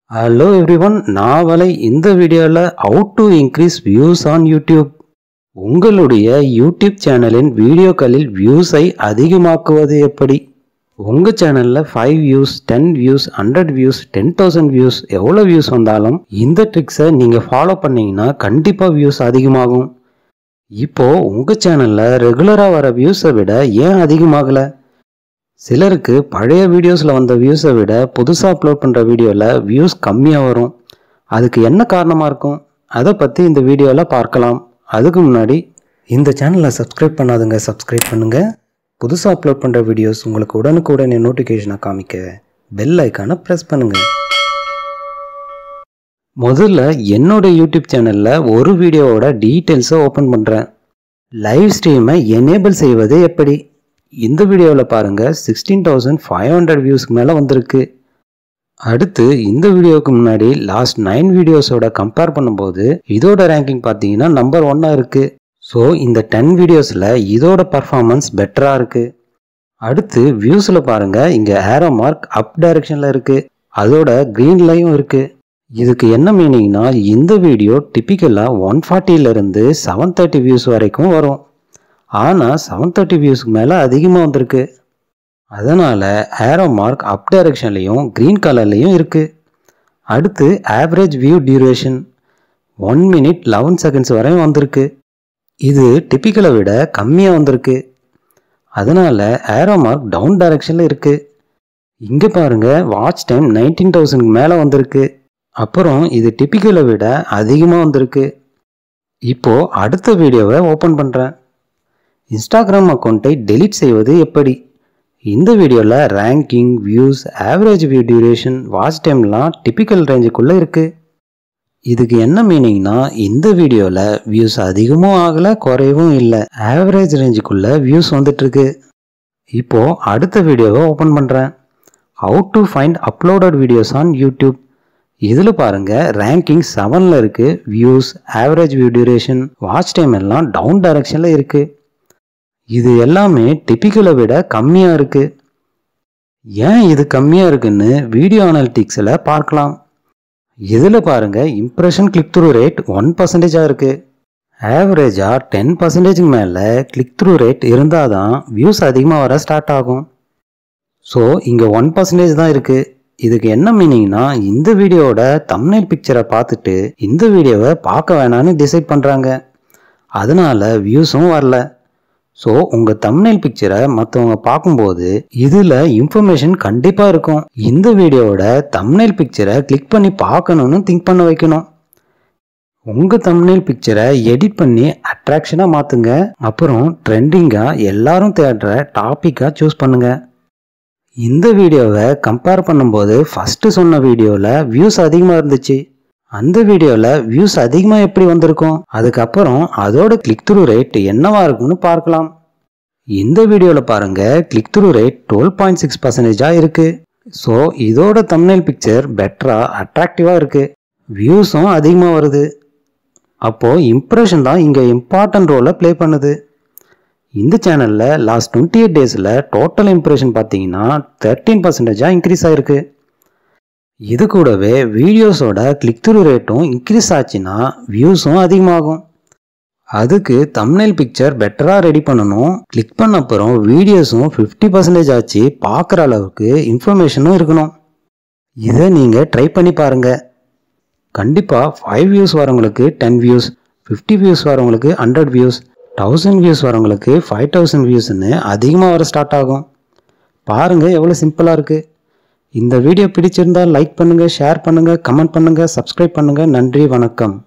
hello everyone நான் வலை இந்த வீடியோவில் how to increase views on YouTube உங்களுடைய யூடியூப் சேனலின் வீடியோக்களில் வியூஸை அதிகமாக்குவது எப்படி உங்கள் சேனலில் five views ten views hundred views ten thousand views எவ்வளோ வியூஸ் வந்தாலும் இந்த ட்ரிக்ஸை நீங்கள் ஃபாலோ பண்ணீங்கன்னா கண்டிப்பாக வியூஸ் அதிகமாகும் இப்போது உங்கள் சேனலில் ரெகுலராக வர வியூஸை விட ஏன் அதிகமாகலை சிலருக்கு பழைய வீடியோஸில் வந்த வியூஸை விட புதுசாக அப்லோட் பண்ணுற வீடியோவில் வியூஸ் கம்மியாக வரும் அதுக்கு என்ன காரணமாக இருக்கும் அதை பற்றி இந்த வீடியோவில் பார்க்கலாம் அதுக்கு முன்னாடி இந்த சேனலை சப்ஸ்கிரைப் பண்ணாதுங்க சப்ஸ்கிரைப் பண்ணுங்கள் புதுசாக அப்லோட் பண்ணுற வீடியோஸ் உங்களுக்கு உடனுக்குடனே நோட்டிஃபிகேஷனை காமிக்க பெல் ஐக்கானை ப்ரெஸ் பண்ணுங்கள் முதல்ல என்னோட யூடியூப் சேனலில் ஒரு வீடியோவோட டீட்டெயில்ஸை ஓப்பன் பண்ணுறேன் லைவ் ஸ்ட்ரீமை எனேபிள் செய்வது எப்படி இந்த வீடியோவில் பாருங்கள் சிக்ஸ்டீன் தௌசண்ட் ஃபைவ் ஹண்ட்ரட் வியூஸ்க்கு மேலே வந்திருக்கு அடுத்து இந்த வீடியோவுக்கு முன்னாடி லாஸ்ட் நைன் வீடியோஸோட கம்பேர் பண்ணும்போது இதோட ரேங்கிங் பார்த்தீங்கன்னா நம்பர் ஒன்னாக இருக்குது ஸோ இந்த டென் வீடியோஸில் இதோட பர்ஃபார்மன்ஸ் பெட்டராக இருக்குது அடுத்து வியூஸில் பாருங்கள் இங்கே ஏரோ மார்க் அப் டைரக்ஷனில் இருக்குது அதோட க்ரீன்லையும் இருக்குது இதுக்கு என்ன மீனிங்னா இந்த வீடியோ டிப்பிக்கலாக ஒன் ஃபார்ட்டியிலேருந்து செவன் தேர்ட்டி வியூஸ் வரைக்கும் வரும் ஆனால் செவன் தேர்ட்டி வியூஸ்க்கு மேலே அதிகமாக வந்திருக்கு அதனால் ஏரோ மார்க் அப் டைரக்ஷன்லேயும் க்ரீன் கலர்லேயும் இருக்குது அடுத்து average view duration one minute eleven seconds வரையும் வந்திருக்கு இது டிப்பிக்கலை விட கம்மியாக வந்திருக்கு அதனால் ஏரோ மார்க் டவுன் டைரக்ஷனில் இருக்குது இங்கே பாருங்கள் வாட்ச் டைம் நைன்டீன் தௌசண்ட்க்கு மேலே வந்திருக்கு அப்புறம் இது டிப்பிக்கலை விட அதிகமாக வந்திருக்கு இப்போது அடுத்த வீடியோவை ஓப்பன் பண்ணுறேன் இன்ஸ்டாகிராம் அக்கௌண்ட்டை டெலீட் செய்வது எப்படி இந்த வீடியோவில் ranking views average view duration watch டைம்லாம் டிப்பிக்கல் ரேஞ்சுக்குள்ளே இருக்குது இதுக்கு என்ன மீனிங்னா இந்த வீடியோவில் வியூஸ் அதிகமும் ஆகலை குறையவும் இல்லை ஆவரேஜ் ரேஞ்சுக்குள்ளே வியூஸ் வந்துட்டுருக்கு இப்போது அடுத்த வீடியோவை ஓப்பன் பண்ணுறேன் how to find uploaded videos on YouTube இதில் பாருங்கள் ரேங்கிங் செவனில் இருக்குது views average view duration watch time எல்லாம் டவுன் டைரக்ஷனில் இருக்குது இது எல்லாமே டிப்பிக்கலை விட கம்மியாக இருக்குது ஏன் இது கம்மியாக இருக்குன்னு வீடியோ அனாலிட்டிக்ஸில் பார்க்கலாம் இதில் பாருங்கள் impression click through rate one பர்சன்டேஜாக இருக்குது ஆவரேஜாக டென் பர்சன்டேஜுக்கு மேலே கிளிக் த்ரூ ரேட் இருந்தால் தான் வியூஸ் அதிகமாக வர ஸ்டார்ட் ஆகும் ஸோ இங்கே ஒன் பர்சன்டேஜ் தான் இருக்குது இதுக்கு என்ன மீனிங்னா இந்த வீடியோவோட தம்னைல் பிக்சரை பார்த்துட்டு இந்த வீடியோவை பார்க்க வேணான்னு டிசைட் பண்ணுறாங்க அதனால வியூஸும் வரல ஸோ உங்கள் தம்னைல் பிக்சரை மற்றவங்க பார்க்கும்போது இதில் இன்ஃபர்மேஷன் கண்டிப்பாக இருக்கும் இந்த வீடியோவோட தம்னைல் பிக்சரை கிளிக் பண்ணி பார்க்கணுன்னு திங்க் பண்ண வைக்கணும் உங்கள் தம்னைல் பிக்சரை எடிட் பண்ணி அட்ராக்ஷனாக மாற்றுங்க அப்புறம் ட்ரெண்டிங்காக எல்லாரும் தேடுற டாப்பிக்காக சூஸ் பண்ணுங்கள் இந்த வீடியோவை கம்பேர் பண்ணும்போது ஃபஸ்ட்டு சொன்ன வீடியோவில் வியூஸ் அதிகமாக இருந்துச்சு அந்த வீடியோவில் வியூஸ் அதிகமாக எப்படி வந்திருக்கும் அதுக்கப்புறம் அதோட கிளிக் த்ரூ ரேட் என்னவா இருக்குன்னு பார்க்கலாம் இந்த வீடியோவில் பாருங்கள் click through rate twelve point six பர்சன்டேஜாக இருக்குது ஸோ இதோட தம்னைல் பிக்சர் பெட்டராக அட்ராக்டிவாக இருக்குது வியூஸும் அதிகமாக வருது அப்போது இம்ப்ரெஷன் தான் இங்கே இம்பார்ட்டன்ட் ரோலை ப்ளே பண்ணுது இந்த சேனலில் லாஸ்ட் டுவெண்ட்டி எயிட் டேஸில் டோட்டல் இம்ப்ரெஷன் பார்த்தீங்கன்னா தேர்ட்டீன் பர்சன்டேஜாக இன்க்ரீஸ் ஆகிருக்கு இது கூடவே வீடியோஸோட கிளிக் த்ரூ ரேட்டும் இன்க்ரீஸ் ஆச்சுன்னா வியூஸும் அதிகமாகும் அதுக்கு தம்னைல் பிக்சர் பெட்டராக ரெடி பண்ணணும் கிளிக் பண்ண அப்புறம் வீடியோஸும் ஃபிஃப்டி பர்சன்டேஜ் ஆச்சு பார்க்குற அளவுக்கு இன்ஃபர்மேஷனும் இருக்கணும் இதை நீங்கள் ட்ரை பண்ணி பாருங்கள் கண்டிப்பாக ஃபைவ் வியூஸ் வரவங்களுக்கு டென் வியூஸ் ஃபிஃப்டி வியூஸ் வரவங்களுக்கு ஹண்ட்ரட் வியூஸ் தௌசண்ட் வியூஸ் வரவங்களுக்கு ஃபைவ் தௌசண்ட் வியூஸ்ன்னு அதிகமாக வர ஸ்டார்ட் ஆகும் பாருங்கள் எவ்வளோ சிம்பிளாக இருக்குது இந்த வீடியோ பிடிச்சிருந்தால் லைக் பண்ணுங்கள் ஷேர் பண்ணுங்கள் கமெண்ட் பண்ணுங்கள் சப்ஸ்கிரைப் பண்ணுங்கள் நன்றி வணக்கம்